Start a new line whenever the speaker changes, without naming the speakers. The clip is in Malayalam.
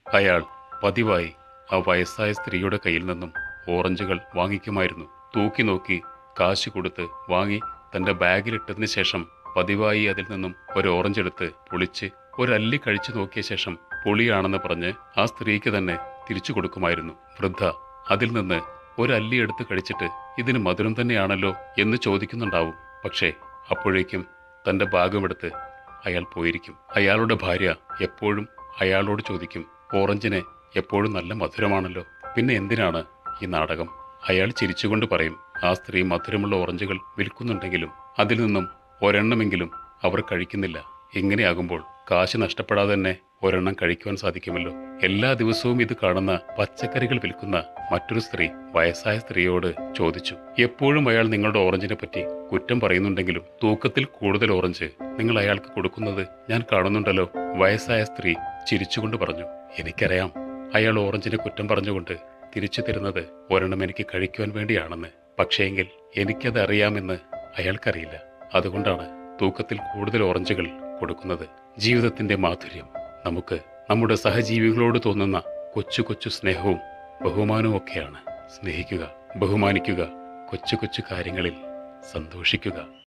അയാൾ പതിവായി ആ വയസ്സായ സ്ത്രീയുടെ കയ്യിൽ നിന്നും ഓറഞ്ചുകൾ വാങ്ങിക്കുമായിരുന്നു തൂക്കി നോക്കി കാശ് കൊടുത്ത് വാങ്ങി തന്റെ ബാഗിലിട്ടതിന് ശേഷം പതിവായി അതിൽ നിന്നും ഒരു ഓറഞ്ച് എടുത്ത് പൊളിച്ച് ഒരല്ലി കഴിച്ചു നോക്കിയ ശേഷം പൊളിയാണെന്ന് പറഞ്ഞ് ആ സ്ത്രീക്ക് തന്നെ തിരിച്ചു കൊടുക്കുമായിരുന്നു വൃദ്ധ അതിൽ നിന്ന് ഒരല്ലി എടുത്ത് കഴിച്ചിട്ട് ഇതിന് മധുരം തന്നെയാണല്ലോ എന്ന് ചോദിക്കുന്നുണ്ടാവും പക്ഷേ അപ്പോഴേക്കും തന്റെ ഭാഗമെടുത്ത് അയാൾ പോയിരിക്കും അയാളുടെ ഭാര്യ എപ്പോഴും അയാളോട് ചോദിക്കും ഓറഞ്ചിന് എപ്പോഴും നല്ല മധുരമാണല്ലോ പിന്നെ എന്തിനാണ് ഈ നാടകം അയാൾ ചിരിച്ചുകൊണ്ട് പറയും ആ സ്ത്രീ മധുരമുള്ള ഓറഞ്ചുകൾ വിൽക്കുന്നുണ്ടെങ്കിലും അതിൽ നിന്നും ഒരെണ്ണമെങ്കിലും അവർ കഴിക്കുന്നില്ല ഇങ്ങനെയാകുമ്പോൾ കാശ് നഷ്ടപ്പെടാതെ തന്നെ ഒരെണ്ണം കഴിക്കുവാൻ സാധിക്കുമല്ലോ എല്ലാ ദിവസവും ഇത് കാണുന്ന പച്ചക്കറികൾ വിൽക്കുന്ന മറ്റൊരു സ്ത്രീ വയസ്സായ സ്ത്രീയോട് ചോദിച്ചു എപ്പോഴും അയാൾ നിങ്ങളുടെ ഓറഞ്ചിനെ പറ്റി കുറ്റം പറയുന്നുണ്ടെങ്കിലും തൂക്കത്തിൽ കൂടുതൽ ഓറഞ്ച് നിങ്ങൾ അയാൾക്ക് കൊടുക്കുന്നത് ഞാൻ കാണുന്നുണ്ടല്ലോ വയസ്സായ സ്ത്രീ ചിരിച്ചുകൊണ്ട് പറഞ്ഞു എനിക്കറിയാം അയാൾ ഓറഞ്ചിനെ കുറ്റം പറഞ്ഞുകൊണ്ട് തിരിച്ചു തരുന്നത് ഒരെണ്ണം എനിക്ക് കഴിക്കുവാൻ വേണ്ടിയാണെന്ന് പക്ഷേയെങ്കിൽ എനിക്കത് അറിയാമെന്ന് അയാൾക്കറിയില്ല അതുകൊണ്ടാണ് തൂക്കത്തിൽ കൂടുതൽ ഓറഞ്ചുകൾ കൊടുക്കുന്നത് ജീവിതത്തിന്റെ മാധുര്യം നമുക്ക് നമ്മുടെ സഹജീവികളോട് തോന്നുന്ന കൊച്ചു കൊച്ചു സ്നേഹവും ബഹുമാനവും ഒക്കെയാണ് സ്നേഹിക്കുക ബഹുമാനിക്കുക കൊച്ചു കൊച്ചു കാര്യങ്ങളിൽ സന്തോഷിക്കുക